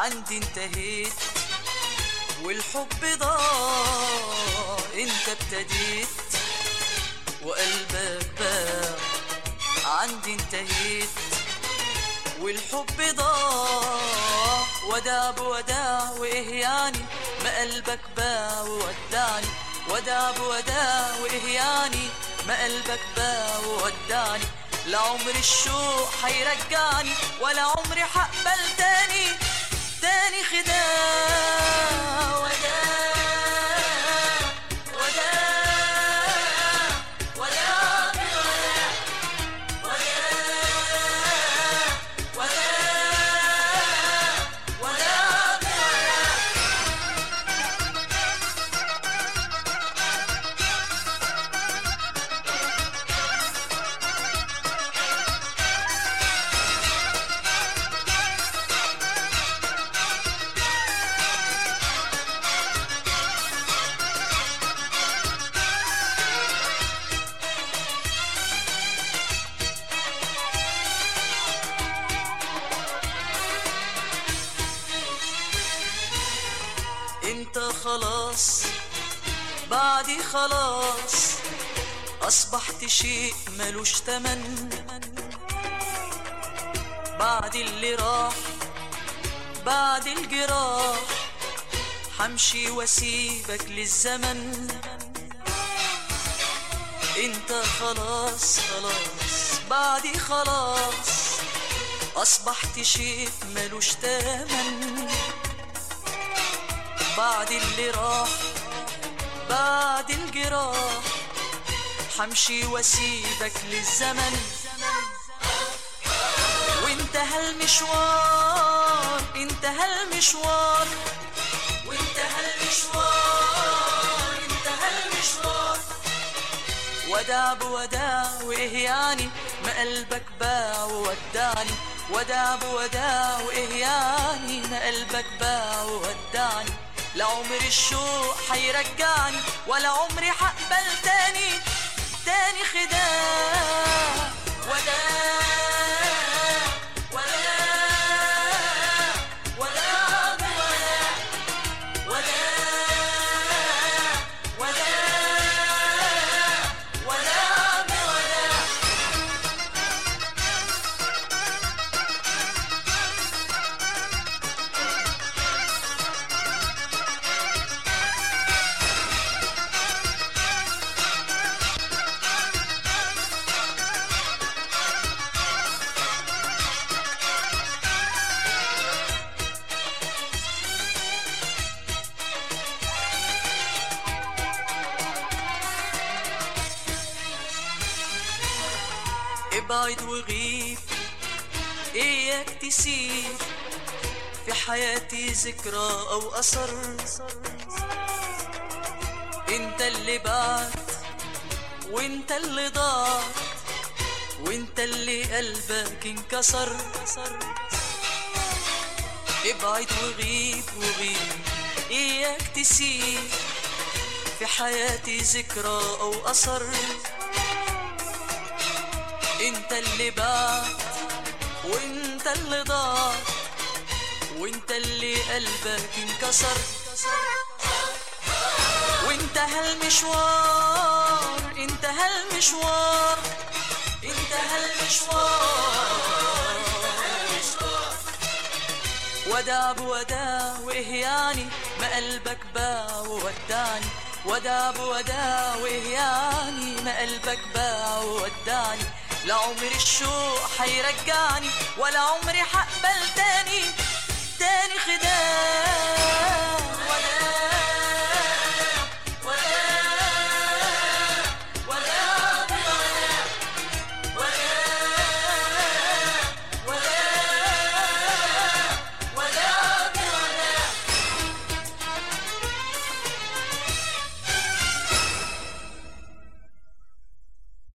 عندي انتهيت والحب ضاع انت ابتديت وقلبك باع عندي انتهيت والحب ضاع وداع بوداع وايه يعني ما قلبك باع وودعني وداع بوداع وايه يعني ما قلبك باع وودعني لا عمر الشوق هيرجعني ولا عمري هقبل تاني تاني خداع وداع وداع وداع بوداع وداع وداع وداع بوداع انت خلاص بعدي خلاص اصبحت شيء ملوش تمن بعد اللي راح بعد الجراح حمشي واسيبك للزمن انت خلاص خلاص بعدي خلاص اصبحت شيء ملوش تمن بعد اللي راح بعد الجراح حمشي واسيبك للزمن وانتهى المشوار انتهى المشوار وانتهى المشوار انتهى المشوار وداع بوداع وايه يعني ما قلبك باع وودعني وداع بوداع وايه يعني ما قلبك باع وودعني لا عمر الشوق هيرجعني ولا عمري هقبل تاني تاني خداع وداع وداع وداع بوداع وداع وداع وداع بوداع ابعد وغيب اياك تسيب في حياتي ذكرى او اثر انت اللي بعت وانت اللي ضاع وانت اللي قلبك انكسر ابعد وغيب وغيب اياك تسيب في حياتي ذكرى او اثر انت اللي بعت وانت اللي ضاع وانت اللي قلبك انكسر وانتهى المشوار انتهى المشوار انتهى المشوار وداع بوداع وايه يعني ما قلبك باع وودعني وداع بوداع وايه يعني ما قلبك باع وودعني لا عمر الشوق هيرجعني ولا عمري هقبل تاني